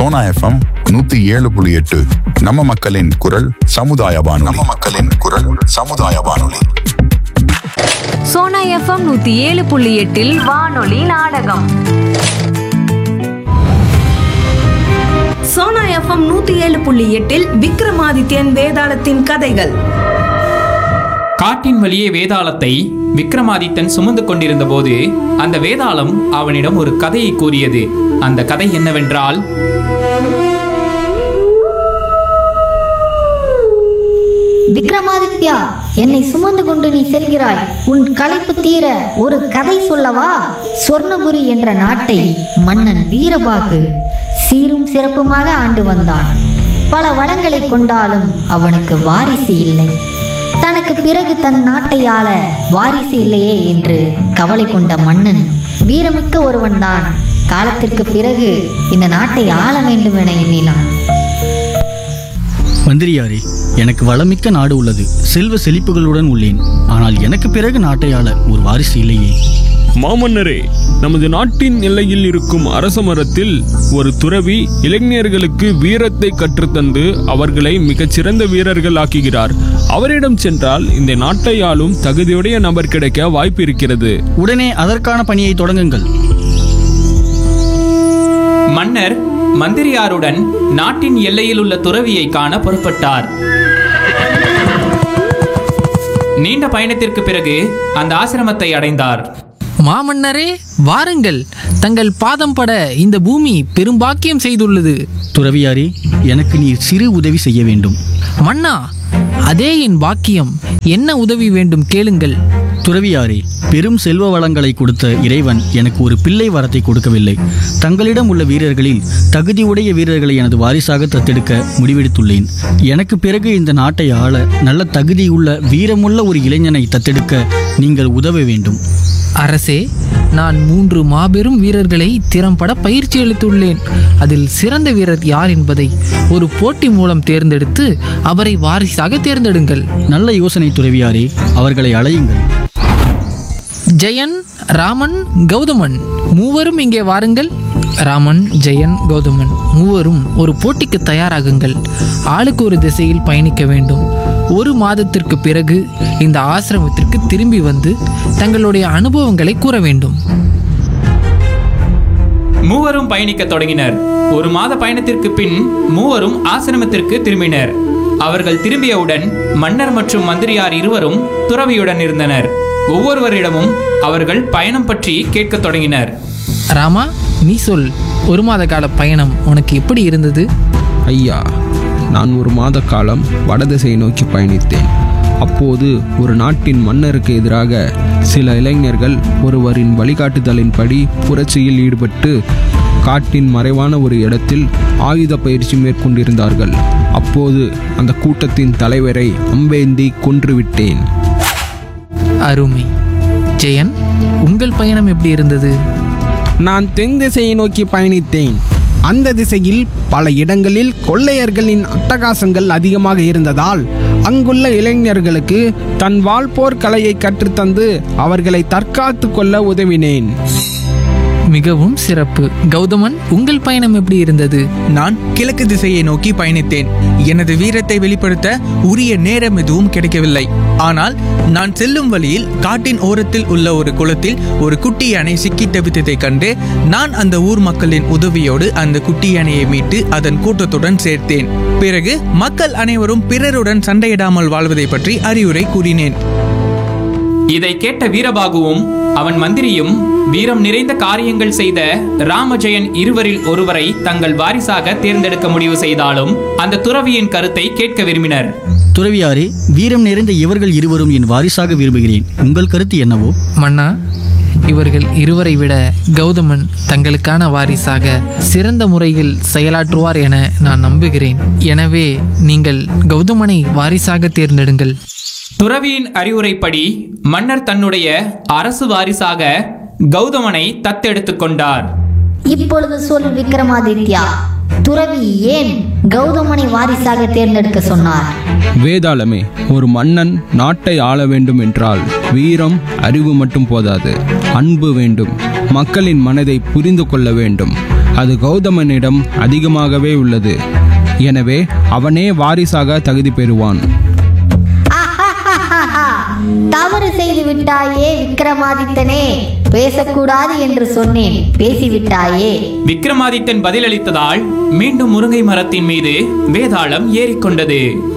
Sona FM நூத்தி ஏழு புள்ளி எட்டு நம்ம மக்களின் குரல் சமுதாய வானொலி நம்ம மக்களின் குரல் சமுதாய வானொலி சோனா எஃப்எம் நூத்தி ஏழு புள்ளி எட்டில் வானொலி நாடகம் சோனா எஃப்எம் நூத்தி ஏழு புள்ளி எட்டில் விக்ரமாதித்யன் வேதாளத்தின் கதைகள் காட்டின் வழியே வேதாளத்தை விக்ரமாதித்தன் சுமந்து கொண்டிருந்த போது அந்த வேதாளம் அவனிடம் ஒரு கதையை கூறியது அந்த கதை என்னவென்றால் விக்ரமாதித்யா என்னை சுமந்து கொண்டு நீ செல்கிறாய் உன் களைப்பு தீர ஒரு கதை சொல்லவா சொர்ணபுரி என்ற நாட்டை மன்னன் வீரபாகு சீரும் சிறப்புமாக ஆண்டு வந்தான் பல வளங்களை கொண்டாலும் அவனுக்கு வாரிசு இல்லை தனக்கு பிறகு தன் நாட்டை ஆள வாரிசு இல்லையே என்று கவலை கொண்ட மன்னன் வீரமிக்க ஒருவன்தான் காலத்திற்கு பிறகு இந்த நாட்டை ஆள வேண்டும் என எண்ணினான் மந்திரியாரே எனக்கு வளமிக்க நாடு உள்ளது செல்வ செழிப்புகளுடன் உள்ளேன் ஆனால் எனக்கு பிறகு நாட்டை ஆள ஒரு வாரிசு இல்லையே மாமன்னரே நமது நாட்டின் எல்லையில் இருக்கும் அரச மரத்தில் ஒரு துறவி இளைஞர்களுக்கு வீரத்தை கற்றுத்தந்து அவர்களை மிகச்சிறந்த வீரர்கள் ஆக்குகிறார் அவரிடம் சென்றால் இந்த நாட்டை ஆளும் தகுதியுடைய நபர் கிடைக்க வாய்ப்பு இருக்கிறது உடனே அதற்கான பணியை தொடங்குங்கள் மன்னர் மந்திரியாருடன் நாட்டின் எல்லையில் உள்ள துறவியை காண புறப்பட்டார் நீண்ட பயணத்திற்கு பிறகு அந்த ஆசிரமத்தை அடைந்தார் மாமன்னரே வாருங்கள் தங்கள் பாதம் பட இந்த பூமி பெரும்பாக்கியம் செய்துள்ளது துறவியாரே எனக்கு நீர் சிறு உதவி செய்ய வேண்டும் மன்னா அதே என் பாக்கியம் என்ன உதவி வேண்டும் கேளுங்கள் துறவியாரே பெரும் செல்வ வளங்களை கொடுத்த இறைவன் எனக்கு ஒரு பிள்ளை வரத்தை கொடுக்கவில்லை தங்களிடம் உள்ள வீரர்களில் தகுதியுடைய வீரர்களை எனது வாரிசாக தத்தெடுக்க முடிவெடுத்துள்ளேன் எனக்கு பிறகு இந்த நாட்டை ஆள நல்ல தகுதியுள்ள வீரமுள்ள ஒரு இளைஞனை தத்தெடுக்க நீங்கள் உதவ வேண்டும் அரசே நான் மூன்று மாபெரும் வீரர்களை திறம்பட பயிற்சி அளித்துள்ளேன் அதில் சிறந்த வீரர் யார் என்பதை ஒரு போட்டி மூலம் தேர்ந்தெடுத்து அவரை வாரிசாக தேர்ந்தெடுங்கள் நல்ல யோசனை துறவியாரே அவர்களை அழையுங்கள் ஜெயன் ராமன் கௌதமன் மூவரும் இங்கே வாருங்கள் ராமன் ஜெயன் கௌதமன் மூவரும் ஒரு போட்டிக்கு தயாராகுங்கள் ஆளுக்கு ஒரு திசையில் பயணிக்க வேண்டும் ஒரு மாதத்திற்கு பிறகு இந்த ஆசிரமத்திற்கு திரும்பி வந்து தங்களுடைய அனுபவங்களை கூற வேண்டும் மூவரும் பயணிக்க தொடங்கினர் ஒரு மாத பயணத்திற்கு பின் மூவரும் ஆசிரமத்திற்கு திரும்பினர் அவர்கள் திரும்பியவுடன் மன்னர் மற்றும் மந்திரியார் இருவரும் துறவியுடன் இருந்தனர் ஒவ்வொருவரிடமும் அவர்கள் பயணம் பற்றி கேட்கத் தொடங்கினர் ராமா நீ சொல் ஒரு மாத கால பயணம் உனக்கு எப்படி இருந்தது ஐயா நான் ஒரு மாத காலம் வடதிசை நோக்கி பயணித்தேன் அப்போது ஒரு நாட்டின் மன்னருக்கு எதிராக சில இளைஞர்கள் ஒருவரின் வழிகாட்டுதலின்படி புரட்சியில் ஈடுபட்டு காட்டின் மறைவான ஒரு இடத்தில் ஆயுத பயிற்சி மேற்கொண்டிருந்தார்கள் அப்போது அந்த கூட்டத்தின் தலைவரை அம்பேந்தி கொன்றுவிட்டேன் அருமை ஜெயன் உங்கள் பயணம் எப்படி இருந்தது நான் தென் திசையை நோக்கி பயணித்தேன் அந்த திசையில் பல இடங்களில் கொள்ளையர்களின் அட்டகாசங்கள் அதிகமாக இருந்ததால் அங்குள்ள இளைஞர்களுக்கு தன் வாழ்போர் கலையை கற்றுத்தந்து அவர்களை தற்காத்து கொள்ள உதவினேன் மிகவும் சிறப்பு கௌதமன் உங்கள் பயணம் எப்படி இருந்தது நான் கிழக்கு திசையை நோக்கி பயணித்தேன் எனது வீரத்தை வெளிப்படுத்த உரிய நேரம் எதுவும் கிடைக்கவில்லை ஆனால் நான் செல்லும் வழியில் காட்டின் ஓரத்தில் உள்ள ஒரு குளத்தில் ஒரு குட்டி யானை சிக்கி தவித்ததைக் கண்டு நான் அந்த ஊர் மக்களின் உதவியோடு அந்த குட்டி யானையை மீட்டு அதன் கூட்டத்துடன் சேர்த்தேன் பிறகு மக்கள் அனைவரும் பிறருடன் சண்டையிடாமல் வாழ்வதை பற்றி அறிவுரை கூறினேன் இதை கேட்ட வீரபாகுவும் அவன் மந்திரியும் வீரம் நிறைந்த காரியங்கள் செய்த ராமஜெயன் இருவரில் ஒருவரை தங்கள் வாரிசாக தேர்ந்தெடுக்க முடிவு செய்தாலும் அந்த துறவியின் கருத்தை கேட்க விரும்பினர் துறவியாரே வீரம் நிறைந்த இவர்கள் இருவரும் என் வாரிசாக விரும்புகிறேன் உங்கள் கருத்து என்னவோ மன்னா இவர்கள் இருவரை விட கௌதமன் தங்களுக்கான வாரிசாக சிறந்த முறையில் செயலாற்றுவார் என நான் நம்புகிறேன் எனவே நீங்கள் கௌதமனை வாரிசாக தேர்ந்தெடுங்கள் துறவியின் அறிவுரைப்படி மன்னர் தன்னுடைய அரசு வாரிசாக கௌதமனை தத்தெடுத்துக் கொண்டார் இப்பொழுது சொல் விக்ரமாதித்யா துறவி ஏன் கௌதமனை வாரிசாக தேர்ந்தெடுக்க சொன்னார் வேதாளமே ஒரு மன்னன் நாட்டை ஆள வேண்டும் என்றால் வீரம் அறிவு மட்டும் போதாது அன்பு வேண்டும் மக்களின் மனதை புரிந்து கொள்ள வேண்டும் அது கௌதமனிடம் அதிகமாகவே உள்ளது எனவே அவனே வாரிசாக தகுதி பெறுவான் தவறு செய்து விட்டாயே விக்ரமாதித்தனே பேசக்கூடாது என்று சொன்னேன் பேசிவிட்டாயே விக்ரமாதித்தன் பதிலளித்ததால் மீண்டும் முருங்கை மரத்தின் மீது வேதாளம் ஏறிக்கொண்டது